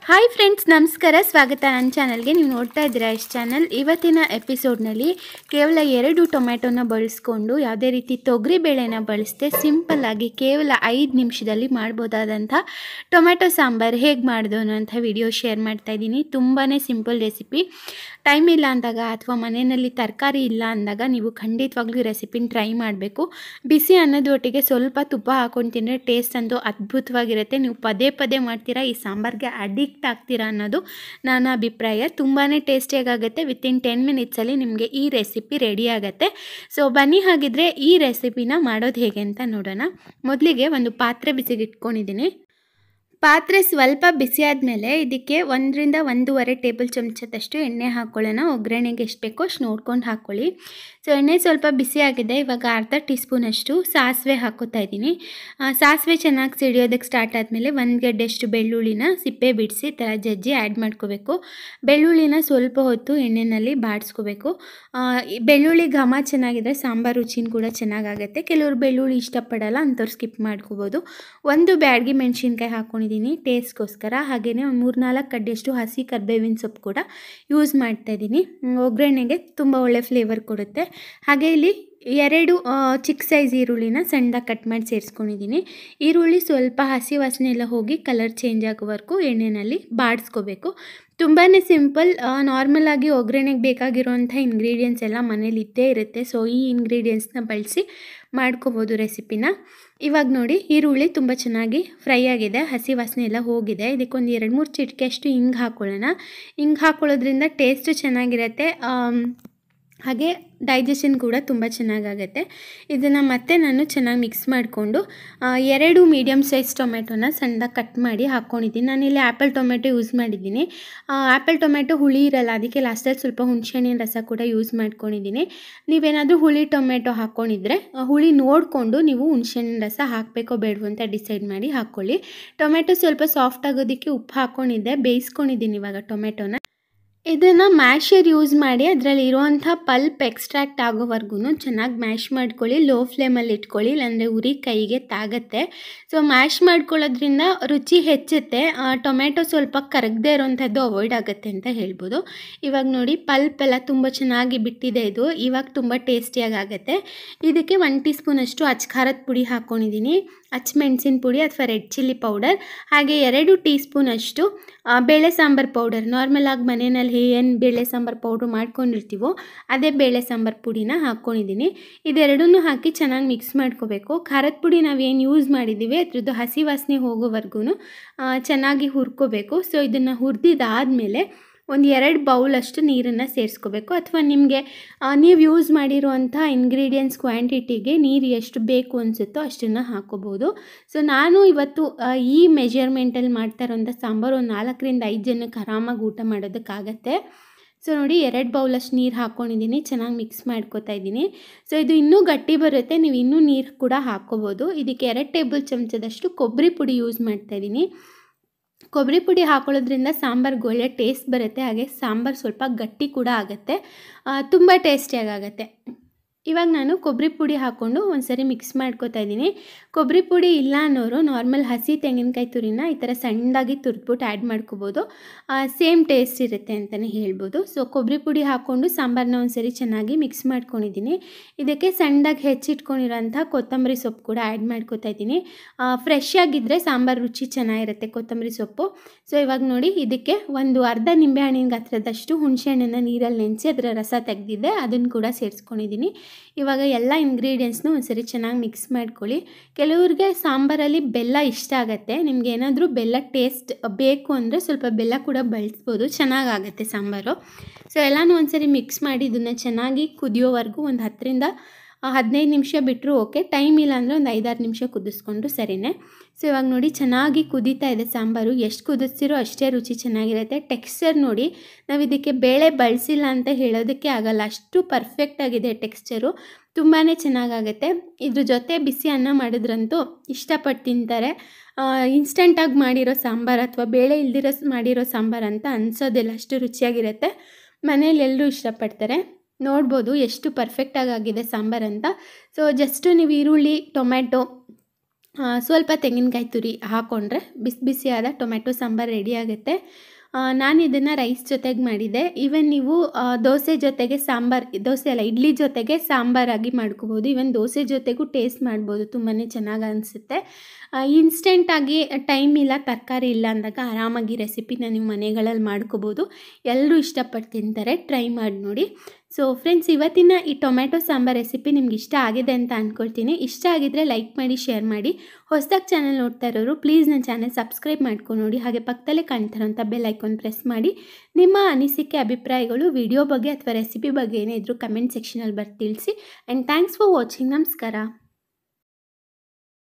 hi friends ನಮಸ್ಕಾರ ಸ್ವಾಗತ ನನ್ನ ಚಾನಲ್ಗೆ ನೀವು ನೋಡ್ತಾ ಇದ್ದೀರಾ ಇಷ್ಟು ಚಾನಲ್ ಇವತ್ತಿನ ಎಪಿಸೋಡ್ನಲ್ಲಿ ಕೇವಲ ಎರಡು ಟೊಮ್ಯಾಟೊನ ಬಳಸ್ಕೊಂಡು ಯಾವುದೇ ರೀತಿ ತೊಗರಿ ಬೇಳೆನ ಬಳಸದೆ ಸಿಂಪಲ್ಲಾಗಿ ಕೇವಲ ಐದು ನಿಮಿಷದಲ್ಲಿ ಮಾಡ್ಬೋದಾದಂಥ ಟೊಮ್ಯಾಟೊ ಸಾಂಬಾರು ಹೇಗೆ ಮಾಡೋದು ಅನ್ನೋಂಥ ವಿಡಿಯೋ ಶೇರ್ ಮಾಡ್ತಾ ಇದ್ದೀನಿ ತುಂಬಾ ಸಿಂಪಲ್ ರೆಸಿಪಿ ಟೈಮ್ ಇಲ್ಲ ಅಂದಾಗ ಅಥವಾ ಮನೆಯಲ್ಲಿ ತರಕಾರಿ ಇಲ್ಲ ಅಂದಾಗ ನೀವು ಖಂಡಿತವಾಗ್ಲೂ ರೆಸಿಪಿನ ಟ್ರೈ ಮಾಡಬೇಕು ಬಿಸಿ ಅನ್ನೋದು ಒಟ್ಟಿಗೆ ಸ್ವಲ್ಪ ತುಪ್ಪ ಹಾಕೊಂಡು ತಿಂದರೆ ಟೇಸ್ಟ್ ಅಂತೂ ಅದ್ಭುತವಾಗಿರುತ್ತೆ ನೀವು ಪದೇ ಪದೇ ಮಾಡ್ತೀರಾ ಈ ಸಾಂಬಾರ್ಗೆ ಅಡಿಕ್ಟ್ ಆಗ್ತೀರಾ ಅನ್ನೋದು ನನ್ನ ಅಭಿಪ್ರಾಯ ತುಂಬಾ ಟೇಸ್ಟಿಯಾಗುತ್ತೆ ವಿತಿನ್ ಟೆನ್ ಮಿನಿಟ್ಸಲ್ಲಿ ನಿಮಗೆ ಈ ರೆಸಿಪಿ ರೆಡಿ ಆಗುತ್ತೆ ಸೊ ಬನ್ನಿ ಹಾಗಿದ್ರೆ ಈ ರೆಸಿಪಿನ ಮಾಡೋದು ಹೇಗೆ ಅಂತ ನೋಡೋಣ ಮೊದಲಿಗೆ ಒಂದು ಪಾತ್ರೆ ಬಿಸಿಗೆ ಇಟ್ಕೊಂಡಿದ್ದೀನಿ ಪಾತ್ರೆ ಸ್ವಲ್ಪ ಬಿಸಿ ಆದಮೇಲೆ ಇದಕ್ಕೆ ಒಂದರಿಂದ ಒಂದೂವರೆ ಟೇಬಲ್ ಚಮಚದಷ್ಟು ಎಣ್ಣೆ ಹಾಕ್ಕೊಳ್ಳೋಣ ಒಗ್ಗರಣೆಗೆ ಎಷ್ಟು ಬೇಕೋ ಅಷ್ಟು ನೋಡ್ಕೊಂಡು ಹಾಕ್ಕೊಳ್ಳಿ ಸೊ ಎಣ್ಣೆ ಸ್ವಲ್ಪ ಬಿಸಿ ಆಗಿದೆ ಇವಾಗ ಅರ್ಧ ಟೀ ಸ್ಪೂನಷ್ಟು ಸಾಸಿವೆ ಹಾಕೋತಾ ಇದ್ದೀನಿ ಆ, ಸಾಸಿವೆ ಚೆನ್ನಾಗಿ ಸಿಡಿಯೋದಕ್ಕೆ ಸ್ಟಾರ್ಟ್ ಆದಮೇಲೆ ಒಂದು ಗಡ್ಡೆಷ್ಟು ಬೆಳ್ಳುಳ್ಳಿನ ಸಿಪ್ಪೆ ಬಿಡಿಸಿ ಥರ ಜಜ್ಜಿ ಆ್ಯಡ್ ಮಾಡ್ಕೋಬೇಕು ಬೆಳ್ಳುಳ್ಳಿನ ಸ್ವಲ್ಪ ಹೊತ್ತು ಎಣ್ಣೆಯಲ್ಲಿ ಬಾಡಿಸ್ಕೋಬೇಕು ಆ, ಈ ಬೆಳ್ಳುಳ್ಳಿ ಘಮ ಚೆನ್ನಾಗಿದ್ರೆ ಸಾಂಬಾರು ರುಚಿನ ಕೂಡ ಚೆನ್ನಾಗಾಗುತ್ತೆ ಕೆಲವರು ಬೆಳ್ಳುಳ್ಳಿ ಇಷ್ಟಪಡಲ್ಲ ಅಂಥವ್ರು ಸ್ಕಿಪ್ ಮಾಡ್ಕೋಬೋದು ಒಂದು ಬ್ಯಾಡ್ಗೆ ಮೆಣಸಿನ್ಕಾಯಿ ಹಾಕ್ಕೊಂಡಿದ್ದೀನಿ ಟೇಸ್ಟ್ಗೋಸ್ಕರ ಹಾಗೆಯೇ ಒಂದು ಮೂರು ನಾಲ್ಕು ಕಡ್ಡಿಯಷ್ಟು ಹಸಿ ಕರ್ಬೇವಿನ ಸೊಪ್ಪು ಕೂಡ ಯೂಸ್ ಮಾಡ್ತಾ ಇದ್ದೀನಿ ಹ್ಮ್, ಒಗ್ಗರಣೆಗೆ ತುಂಬ ಒಳ್ಳೆ ಫ್ಲೇವರ್ ಕೊಡುತ್ತೆ ಹಾಗೆ ಇಲ್ಲಿ ಎರಡು ಆ, ಚಿಕ್ಕ ಸೈಜ್ ಈರುಳ್ಳಿನ ಸಣ್ಣದಾಗಿ ಕಟ್ ಮಾಡಿ ಸೇರಿಸ್ಕೊಂಡಿದ್ದೀನಿ ಈರುಳ್ಳಿ ಸ್ವಲ್ಪ ಹಸಿ ವಾಸನೆ ಎಲ್ಲ ಹೋಗಿ ಕಲರ್ ಚೇಂಜ್ ಆಗೋವರೆಗೂ ಎಣ್ಣೆಯಲ್ಲಿ ಬಾಡಿಸ್ಕೋಬೇಕು ತುಂಬಾ ಸಿಂಪಲ್ ನಾರ್ಮಲ್ ಆಗಿ ಒಗ್ಗರಣೆಗೆ ಬೇಕಾಗಿರೋಂಥ ಇಂಗ್ರೀಡಿಯೆಂಟ್ಸ್ ಎಲ್ಲ ಮನೇಲಿ ಇದ್ದೇ ಇರುತ್ತೆ ಸೊ ಈ ಇಂಗ್ರೀಡಿಯೆಂಟ್ಸ್ನ ಬಳಸಿ ಮಾಡ್ಕೋಬೋದು ರೆಸಿಪಿನ ಇವಾಗ ನೋಡಿ ಈರುಳ್ಳಿ ತುಂಬ ಚೆನ್ನಾಗಿ ಫ್ರೈ ಆಗಿದೆ ಹಸಿ ವಾಸನೆ ಎಲ್ಲ ಹೋಗಿದೆ ಇದಕ್ಕೊಂದು ಎರಡು ಮೂರು ಚಿಟಿಕೆಯಷ್ಟು ಹಿಂಗೆ ಹಾಕ್ಕೊಳ್ಳೋಣ ಹಿಂಗೆ ಹಾಕ್ಕೊಳ್ಳೋದ್ರಿಂದ ಟೇಸ್ಟು ಚೆನ್ನಾಗಿರುತ್ತೆ ಆಮ್, ಹಾಗೆ ಡೈಜೆಷನ್ ಕೂಡ ತುಂಬ ಚೆನ್ನಾಗಾಗತ್ತೆ ಇದನ್ನು ಮತ್ತೆ ನಾನು ಚೆನ್ನಾಗಿ ಮಿಕ್ಸ್ ಮಾಡಿಕೊಂಡು ಎರಡು ಮೀಡಿಯಮ್ ಸೈಜ್ ಟೊಮೆಟೊನ ಸಣ್ಣದಾಗಿ ಕಟ್ ಮಾಡಿ ಹಾಕ್ಕೊಂಡಿದ್ದೀನಿ ನಾನಿಲ್ಲಿ ಆ್ಯಪಲ್ ಟೊಮೆಟೊ ಯೂಸ್ ಮಾಡಿದ್ದೀನಿ ಆ್ಯಪಲ್ ಟೊಮೆಟೊ ಹುಳಿ ಇರಲ್ಲ ಅದಕ್ಕೆ ಲಾಸ್ಟಲ್ಲಿ ಸ್ವಲ್ಪ ಹುಣಸೆಹಣ್ಣಿನ ರಸ ಕೂಡ ಯೂಸ್ ಮಾಡ್ಕೊಂಡಿದ್ದೀನಿ ನೀವೇನಾದರೂ ಹುಳಿ ಟೊಮೆಟೊ ಹಾಕ್ಕೊಂಡಿದ್ರೆ ಆ, ಹುಳಿ ನೋಡಿಕೊಂಡು ನೀವು ಹುಣಸೆಹಣ್ಣಿನ ರಸ ಹಾಕಬೇಕೋ ಬೇಡವೋ ಅಂತ ಡಿಸೈಡ್ ಮಾಡಿ ಹಾಕ್ಕೊಳ್ಳಿ ಟೊಮೆಟೊ ಸ್ವಲ್ಪ ಸಾಫ್ಟ್ ಆಗೋದಕ್ಕೆ ಉಪ್ಪು ಹಾಕ್ಕೊಂಡಿದ್ದೆ ಬೇಯಿಸ್ಕೊಂಡಿದ್ದೀನಿ ಇವಾಗ ಟೊಮೆಟೊನ ಇದನ್ನು ಮ್ಯಾಶರ್ ಯೂಸ್ ಮಾಡಿ ಅದರಲ್ಲಿ ಇರುವಂಥ ಪಲ್ಪ್ ಎಕ್ಸ್ಟ್ರಾಕ್ಟ್ ಆಗೋವರೆಗೂ ಚೆನ್ನಾಗಿ ಮ್ಯಾಶ್ ಮಾಡ್ಕೊಳ್ಳಿ ಲೋ ಫ್ಲೇಮಲ್ಲಿ ಇಟ್ಕೊಳ್ಳಿ ಇಲ್ಲಾಂದರೆ ಉರಿ ಕೈಗೆ ತಾಗತ್ತೆ ಸೊ ಮ್ಯಾಶ್ ಮಾಡ್ಕೊಳ್ಳೋದ್ರಿಂದ ರುಚಿ ಹೆಚ್ಚುತ್ತೆ ಆ, ಟೊಮೆಟೊ ಸ್ವಲ್ಪ ಕರಗದೇ ಇರೋವಂಥದ್ದು ಅವಾಯ್ಡ್ ಆಗುತ್ತೆ ಅಂತ ಹೇಳ್ಬೋದು ಇವಾಗ ನೋಡಿ ಪಲ್ಪ್ ಎಲ್ಲ ತುಂಬ ಚೆನ್ನಾಗಿ ಬಿಟ್ಟಿದೆ ಇದು ಇವಾಗ ತುಂಬ ಟೇಸ್ಟಿಯಾಗಿ ಆಗುತ್ತೆ ಇದಕ್ಕೆ ಒನ್ ಟೀ ಸ್ಪೂನಷ್ಟು ಅಚ್ಚ ಖಾರದ ಪುಡಿ ಹಾಕ್ಕೊಂಡಿದ್ದೀನಿ ಮೆಣಸಿನ ಪುಡಿ ಅಥವಾ ರೆಡ್ ಚಿಲ್ಲಿ ಪೌಡರ್ ಹಾಗೆ ಎರಡು ಟೀ ಸ್ಪೂನಷ್ಟು ಆ, ಬೇಳೆ ಸಾಂಬಾರು ಪೌಡರ್ ನಾರ್ಮಲ್ ಆಗಿ ಮನೆಯಲ್ಲಿ ಏನು ಬೇಳೆ ಸಾಂಬಾರು ಪೌಡ್ರ್ ಮಾಡ್ಕೊಂಡಿರ್ತೀವೋ ಅದೇ ಬೇಳೆ ಸಾಂಬಾರು ಪುಡಿನ ಹಾಕ್ಕೊಂಡಿದ್ದೀನಿ ಇದೆರಡನ್ನೂ ಹಾಕಿ ಚೆನ್ನಾಗಿ ಮಿಕ್ಸ್ ಮಾಡ್ಕೋಬೇಕು ಖಾರದ ಪುಡಿ ನಾವೇನು ಯೂಸ್ ಮಾಡಿದ್ದೀವಿ ಅದ್ರದ್ದು ಹಸಿ ವಾಸನೆ ಹೋಗೋವರೆಗೂ ಚೆನ್ನಾಗಿ ಹುರ್ಕೋಬೇಕು ಸೊ ಇದನ್ನು ಹುರಿದಿದ್ದಾದಮೇಲೆ ಒಂದು ಎರಡು ಬೌಲಷ್ಟು ನೀರನ್ನು ಸೇರಿಸ್ಕೋಬೇಕು ಅಥವಾ ನಿಮಗೆ ನೀವು ಯೂಸ್ ಮಾಡಿರುವಂಥ ಇಂಗ್ರೀಡಿಯೆಂಟ್ಸ್ ಕ್ವಾಂಟಿಟಿಗೆ ನೀರು ಎಷ್ಟು ಬೇಕು ಅನಿಸುತ್ತೋ ಅಷ್ಟನ್ನು ಹಾಕೋಬೋದು ಸೊ ನಾನು ಇವತ್ತು ಆ, ಈ ಮೆಜರ್ಮೆಂಟಲ್ಲಿ ಮಾಡ್ತಾ ಇರೋಂಥ ಸಾಂಬಾರು ಒಂದು ನಾಲ್ಕರಿಂದ ಐದು ಜನಕ್ಕೆ ಆರಾಮಾಗಿ ಊಟ ಮಾಡೋದಕ್ಕಾಗತ್ತೆ ಸೊ ನೋಡಿ ಎರಡು ಬೌಲಷ್ಟು ನೀರು ಹಾಕ್ಕೊಂಡಿದ್ದೀನಿ ಚೆನ್ನಾಗಿ ಮಿಕ್ಸ್ ಮಾಡ್ಕೊತಾ ಇದ್ದೀನಿ ಸೊ ಇದು ಇನ್ನೂ ಗಟ್ಟಿ ಬರುತ್ತೆ ನೀವು ಇನ್ನೂ ನೀರು ಕೂಡ ಹಾಕ್ಕೋಬೋದು ಇದಕ್ಕೆ ಎರಡು ಟೇಬಲ್ ಚಮಚದಷ್ಟು ಕೊಬ್ಬರಿ ಪುಡಿ ಯೂಸ್ ಮಾಡ್ತಾ ಇದ್ದೀನಿ ಕೊಬ್ಬರಿ ಪುಡಿ ಹಾಕೊಳ್ಳೋದ್ರಿಂದ ಸಾಂಬಾರ್ಗೆ ಒಳ್ಳೆ ಟೇಸ್ಟ್ ಬರುತ್ತೆ ಹಾಗೆ ಸಾಂಬಾರು ಸ್ವಲ್ಪ ಗಟ್ಟಿ ಕೂಡ ಆಗುತ್ತೆ ತುಂಬ ಟೇಸ್ಟಿಯಾಗುತ್ತೆ ಇವಾಗ ನಾನು ಕೊಬ್ಬರಿ ಪುಡಿ ಹಾಕ್ಕೊಂಡು ಒಂದ್ಸರಿ ಮಿಕ್ಸ್ ಮಾಡ್ಕೊತಾ ಇದ್ದೀನಿ ಕೊಬ್ಬರಿ ಪುಡಿ ಇಲ್ಲ ಅನ್ನೋರು ನಾರ್ಮಲ್ ಹಸಿ ತೆಂಗಿನಕಾಯಿ ತುರಿನ ಈ ಥರ ಸಣ್ಣದಾಗಿ ತುರಿದ್ಬಿಟ್ಟು ಆ್ಯಡ್ ಮಾಡ್ಕೋಬೋದು ಸೇಮ್ ಟೇಸ್ಟ್ ಇರುತ್ತೆ ಅಂತಲೇ ಹೇಳ್ಬೋದು ಸೊ ಕೊಬ್ಬರಿ ಪುಡಿ ಹಾಕ್ಕೊಂಡು ಸಾಂಬಾರನ್ನ ಒಂದ್ಸರಿ ಚೆನ್ನಾಗಿ ಮಿಕ್ಸ್ ಮಾಡ್ಕೊಂಡಿದ್ದೀನಿ ಇದಕ್ಕೆ ಸಣ್ಣದಾಗಿ ಹೆಚ್ಚಿಟ್ಕೊಂಡಿರೋಂಥ ಕೊತ್ತಂಬರಿ ಸೊಪ್ಪು ಕೂಡ ಆ್ಯಡ್ ಮಾಡ್ಕೊತಾ ಇದ್ದೀನಿ ಫ್ರೆಶ್ ಆಗಿದ್ದರೆ ಸಾಂಬಾರು ರುಚಿ ಚೆನ್ನಾಗಿರುತ್ತೆ ಕೊತ್ತಂಬರಿ ಸೊಪ್ಪು ಸೊ ಇವಾಗ ನೋಡಿ ಇದಕ್ಕೆ ಒಂದು ಅರ್ಧ ನಿಂಬೆಹಣ್ಣಿನ ಗಾತ್ರದಷ್ಟು ಹುಣಸೆಹಣ್ಣನ್ನು ನೀರಲ್ಲಿ ನೆನೆಸಿ ಅದರ ರಸ ತೆಗೆದಿದ್ದೆ ಅದನ್ನು ಕೂಡ ಸೇರಿಸ್ಕೊಂಡಿದ್ದೀನಿ ಇವಾಗ ಎಲ್ಲ ಇಂಗ್ರೀಡಿಯೆಂಟ್ಸ್ನು ಒಂದ್ಸರಿ ಚೆನ್ನಾಗಿ ಮಿಕ್ಸ್ ಮಾಡ್ಕೊಳ್ಳಿ ಕೆಲವ್ರಿಗೆ ಸಾಂಬಾರಲ್ಲಿ ಬೆಲ್ಲ ಇಷ್ಟ ಆಗುತ್ತೆ ನಿಮ್ಗೆ ಏನಾದರೂ ಬೆಲ್ಲ ಟೇಸ್ಟ್ ಬೇಕು ಅಂದರೆ ಸ್ವಲ್ಪ ಬೆಲ್ಲ ಕೂಡ ಬಳಸ್ಬೋದು ಚೆನ್ನಾಗಾಗತ್ತೆ ಸಾಂಬಾರು ಸೊ ಎಲ್ಲನೂ ಒಂದ್ಸರಿ ಮಿಕ್ಸ್ ಮಾಡಿ ಇದನ್ನು ಚೆನ್ನಾಗಿ ಕುದಿಯೋವರೆಗೂ ಒಂದು ಹತ್ತರಿಂದ ಹದಿನೈದು ನಿಮಿಷ ಬಿಟ್ಟರು ಓಕೆ ಟೈಮ್ ಇಲ್ಲ ಅಂದರೆ ಒಂದು ಐದಾರು ನಿಮಿಷ ಕುದಿಸ್ಕೊಂಡ್ರು ಸರಿನೇ ಸೊ ಇವಾಗ ನೋಡಿ ಚೆನ್ನಾಗಿ ಕುದೀತಾ ಇದೆ ಸಾಂಬಾರು ಎಷ್ಟು ಕುದಿಸ್ತಿರೋ ಅಷ್ಟೇ ರುಚಿ ಚೆನ್ನಾಗಿರುತ್ತೆ ಟೆಕ್ಸ್ಚರ್ ನೋಡಿ ನಾವು ಇದಕ್ಕೆ ಬೇಳೆ ಬಳಸಿಲ್ಲ ಅಂತ ಹೇಳೋದಕ್ಕೆ ಆಗಲ್ಲ ಅಷ್ಟು ಪರ್ಫೆಕ್ಟ್ ಆಗಿದೆ ಟೆಕ್ಸ್ಚರು ತುಂಬಾ ಚೆನ್ನಾಗಾಗುತ್ತೆ ಇದ್ರ ಜೊತೆ ಬಿಸಿ ಅನ್ನ ಮಾಡಿದ್ರಂತೂ ಇಷ್ಟಪಟ್ಟು ತಿಂತಾರೆ ಇನ್ಸ್ಟೆಂಟಾಗಿ ಮಾಡಿರೋ ಸಾಂಬಾರು ಅಥವಾ ಬೇಳೆ ಇಲ್ದಿರೋ ಸ್- ಮಾಡಿರೋ ಸಾಂಬಾರು ಅಂತ ಅನಿಸೋದಿಲ್ಲ ಅಷ್ಟು ರುಚಿಯಾಗಿರುತ್ತೆ ಮನೇಲಿ ಎಲ್ಲರೂ ಇಷ್ಟಪಡ್ತಾರೆ ನೋಡ್ಬೋದು ಎಷ್ಟು ಪರ್ಫೆಕ್ಟಾಗಿ ಆಗಿದೆ ಸಾಂಬಾರು ಅಂತ ಸೊ ಜಸ್ಟು ನೀವು ಈರುಳ್ಳಿ ಟೊಮ್ಯಾಟೊ ಆ, ಸ್ವಲ್ಪ ತೆಂಗಿನಕಾಯಿ ತುರಿ ಹಾಕ್ಕೊಂಡ್ರೆ ಬಿಸಿ ಬಿಸಿಯಾದ ಟೊಮೆಟೊ ಸಾಂಬಾರು ರೆಡಿ ಆಗುತ್ತೆ ಆ, ನಾನು ಇದನ್ನು ರೈಸ್ ಜೊತೆಗೆ ಮಾಡಿದ್ದೆ ಈವನ್ ನೀವು ಆ, ದೋಸೆ ಜೊತೆಗೆ ಸಾಂಬಾರು ದೋಸೆ ಅಲ್ಲ ಇಡ್ಲಿ ಜೊತೆಗೆ ಸಾಂಬಾರಾಗಿ ಮಾಡ್ಕೋಬೋದು ಈವನ್ ದೋಸೆ ಜೊತೆಗೂ ಟೇಸ್ಟ್ ಮಾಡ್ಬೋದು ತುಂಬಾ ಚೆನ್ನಾಗಿ ಅನಿಸುತ್ತೆ ಇನ್ಸ್ಟೆಂಟಾಗಿ ಟೈಮ್ ಇಲ್ಲ ತರಕಾರಿ ಇಲ್ಲ ಅಂದಾಗ ಆರಾಮಾಗಿ ರೆಸಿಪಿನ ನೀವು ಮನೆಗಳಲ್ಲಿ ಮಾಡ್ಕೋಬೋದು ಎಲ್ಲರೂ ಇಷ್ಟಪಟ್ಟು ತಿಂತಾರೆ ಟ್ರೈ ಮಾಡಿ ನೋಡಿ ಸೊ ಫ್ರೆಂಡ್ಸ್ ಇವತ್ತಿನ ಈ ಟೊಮ್ಯಾಟೊ ಸಾಂಬಾರ್ ರೆಸಿಪಿ ನಿಮ್ಗೆ ಇಷ್ಟ ಆಗಿದೆ ಅಂತ ಅಂದ್ಕೊಳ್ತೀನಿ ಇಷ್ಟ ಆಗಿದ್ರೆ ಲೈಕ್ ಮಾಡಿ ಶೇರ್ ಮಾಡಿ ಹೊಸದಾಗಿ ಚಾನಲ್ ನೋಡ್ತಾ ಇರೋರು ಪ್ಲೀಸ್ ನನ್ನ ಚಾನಲ್ ಸಬ್ಸ್ಕ್ರೈಬ್ ಮಾಡ್ಕೊಂಡು ನೋಡಿ ಹಾಗೆ ಪಕ್ಕದಲ್ಲೇ ಕಾಣ್ತಾರಂಥ ಬೆಲ್ ಐಕಾನ್ ಪ್ರೆಸ್ ಮಾಡಿ ನಿಮ್ಮ ಅನಿಸಿಕೆ ಅಭಿಪ್ರಾಯಗಳು ವಿಡಿಯೋ ಬಗ್ಗೆ ಅಥವಾ ರೆಸಿಪಿ ಬಗ್ಗೆ ಏನೇ ಇದ್ರೂ ಕಮೆಂಟ್ ಸೆಕ್ಷನಲ್ಲಿ ಬರ್ದು ತಿಳಿಸಿ ಆ್ಯಂಡ್ ಥ್ಯಾಂಕ್ಸ್ ಫಾರ್ ವಾಚಿಂಗ್ ನಮಸ್ಕಾರ